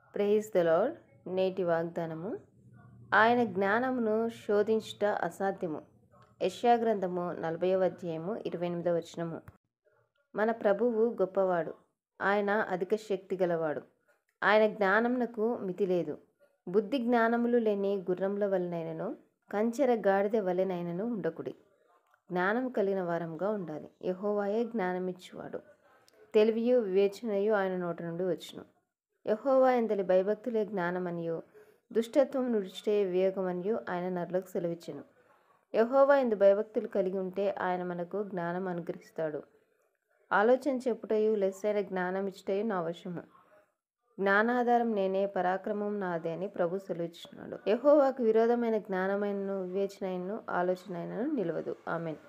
praise the lord నేటి వాగ్దానము ఆయన జ్ఞానమును శోధించుట అసాధ్యము యెషయా గ్రంథము నలభైవ అధ్యాయము ఇరవై ఎనిమిదవ వచనము మన ప్రభువు గొప్పవాడు ఆయన అధిక శక్తి గలవాడు ఆయన జ్ఞానమునకు మితి లేదు బుద్ధి జ్ఞానములు లేని గుర్రముల వలనైనను కంచెర గాడిద వలెనైనను ఉండకుడి జ్ఞానం కలిగిన వారంగా ఉండాలి యహోవాయే జ్ఞానమిచ్చువాడు తెలివియు వివేచనయు ఆయన నోట నుండి వచ్చును యహోవా ఎందలి భయభక్తులే జ్ఞానమనియు దుష్టత్వం నుడిచిటే వివేకమనియు ఆయన నరులకు సెలవిచ్చెను యహోవా ఎందు భయభక్తులు కలిగి ఉంటే ఆయన మనకు జ్ఞానం అనుగ్రహిస్తాడు ఆలోచన చెప్పుటయు లెస్సైన జ్ఞానం ఇచ్చుటయు నా వశము జ్ఞానాధారం నేనే పరాక్రమం నాదే అని ప్రభు సెలవిచ్చినాడు యహోవాకు విరోధమైన జ్ఞానమైనను వివేచనైనను ఆలోచనైనను నిలవదు ఆమెన్